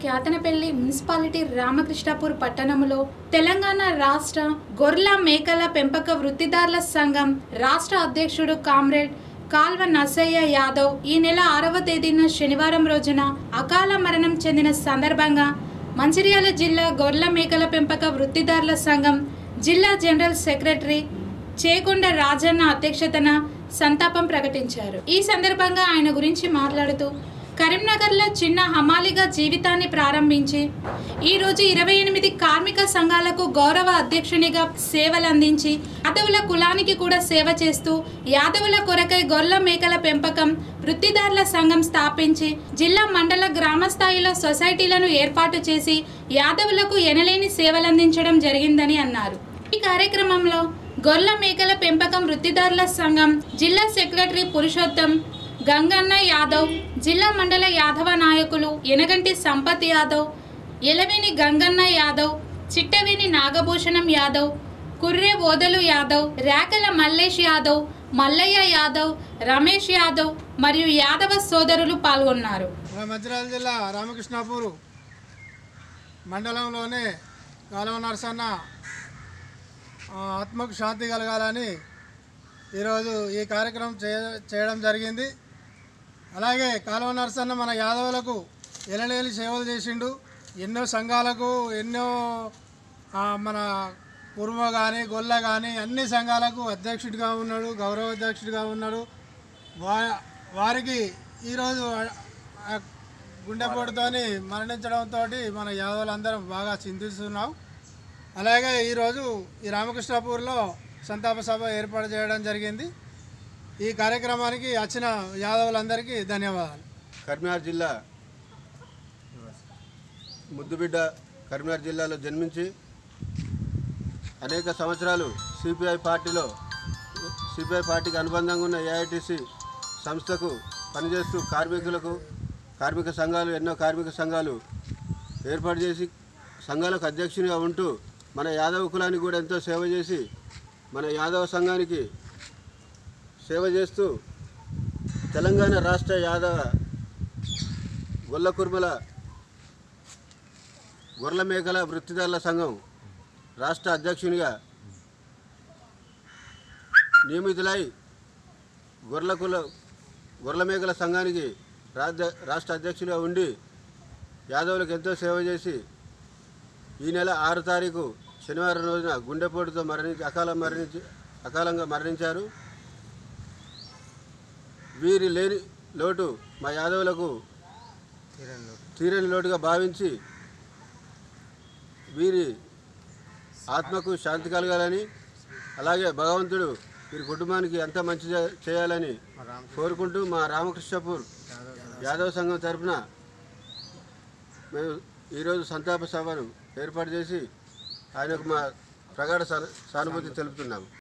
Kyathanpalli municipality Ramakrishnapur పట్టణంలో తెలంగాణ రాష్ట్ర గొర్రెల మేకల పెంపక వృత్తిదారుల సంఘం రాష్ట్ర అధ్యక్షుడు కామ్రేడ్ కాల్వ నర్సయ్య యాదవ్ ఈ నెల ఆరవ తేదీన శనివారం రోజున అకాల మరణం చెందిన సందర్భంగా మంచిర్యాల జిల్లా గొర్రెల మేకల పెంపక వృత్తిదారుల సంఘం జిల్లా జనరల్ సెక్రటరీ చేకొండ రాజన్న అధ్యక్షతన సంతాపం ప్రకటించారు ఈ సందర్భంగా ఆయన గురించి మాట్లాడుతూ కరీంనగర్లో చిన్న హమాలిగా జీవితాన్ని ప్రారంభించి ఈ రోజు ఇరవై ఎనిమిది కార్మిక సంఘాలకు గౌరవ అధ్యక్షునిగా సేవలందించి యాదవుల కులానికి కూడా సేవ చేస్తూ యాదవుల కొరకై గొర్రెల మేకల పెంపకం వృత్తిదారుల సంఘం స్థాపించి జిల్లా మండల గ్రామ స్థాయిలో సొసైటీలను ఏర్పాటు చేసి యాదవులకు ఎనలేని సేవలందించడం జరిగిందని అన్నారు ఈ కార్యక్రమంలో గొర్రెల మేకల పెంపకం వృత్తిదారుల సంఘం జిల్లా సెక్రటరీ పురుషోత్తం గంగన్న యాదవ్ జిల్లా మండల యాదవ నాయకులు ఎనగంటి సంపత్ యాదవ్ ఎలవేని గంగన్న యాదవ్ చిట్టవేని నాగభూషణం యాదవ్ కుర్రె ఓదలు యాదవ్ రేకల మల్లేష్ యాదవ్ మల్లయ్య యాదవ్ రమేష్ యాదవ్ మరియు యాదవ సోదరులు పాల్గొన్నారు మన మంచిర్యాల జిల్లా రామకృష్ణాపూర్ మండలంలోనే కాలువ నరసన్న ఆ, ఆత్మకు శాంతి కలగాలని ఈరోజు ఈ కార్యక్రమం చేయ చేయడం జరిగింది అలాగే కాలువ నరసన్న మన యాదవులకు ఎలలేని సేవలు చేసిండు ఎన్నో సంఘాలకు ఎన్నో ఆ, మన కుర్మ కానీ గొల్ల కానీ అన్ని సంఘాలకు అధ్యక్షుడిగా ఉన్నాడు గౌరవ అధ్యక్షుడిగా ఉన్నాడు వా వారికి ఈరోజు ఆ- ఆ గుండెపోటుతోని మరణించడంతో మన యాదవులందరం బాగా చింతిస్తున్నాం అలాగే ఈరోజు ఈ రామకృష్ణాపూర్లో సంతాప సభ ఏర్పాటు చేయడం జరిగింది ఈ కార్యక్రమానికి వచ్చిన యాదవులందరికీ ధన్యవాదాలు కరీంనగర్ జిల్లా ముద్దుబిడ్డ కరీంనగర్ జిల్లాలో జన్మించి అనేక సంవత్సరాలు సిపిఐ పార్టీలో సిపిఐ పార్టీకి అనుబంధంగా ఉన్న ఏఐటిసి సంస్థకు పనిచేస్తూ కార్మికులకు కార్మిక సంఘాలు ఎన్నో కార్మిక సంఘాలు ఏర్పాటు చేసి సంఘాలకు అధ్యక్షునిగా ఉంటూ మన యాదవ కులానికి కూడా ఎంతో సేవ చేసి మన యాదవ సంఘానికి సేవ చేస్తూ తెలంగాణ రాష్ట్ర యాదవ గొల్ల కుర్మల గొర్రెల మేకల వృత్తిదారుల సంఘం రాష్ట్ర అధ్యక్షునిగా నియమితులై గొర్రెల కుల గొర్రెల మేకల సంఘానికి రాజ్య రాష్ట్ర అధ్యక్షుడిగా ఉండి యాదవులకు ఎంతో సేవ చేసి ఈ నెల ఆరు తారీఖు శనివారం రోజున గుండెపోటుతో మరణించి అకాల మరణించి అకాలంగా మరణించారు వీరి లేని లోటు మా యాదవులకు తీరని లోటుగా భావించి వీరి ఆత్మకు శాంతి కలగాలని అలాగే భగవంతుడు వీరి కుటుంబానికి ఎంత మంచి చే- చేయాలని కోరుకుంటూ మా రామకృష్ణపూర్ యాదవ సంఘం తరపున మేము ఈరోజు సంతాప సభను ఏర్పాటు చేసి ఆయనకు మా ప్రగాఢ సాను- సానుభూతి తెలుపుతున్నాము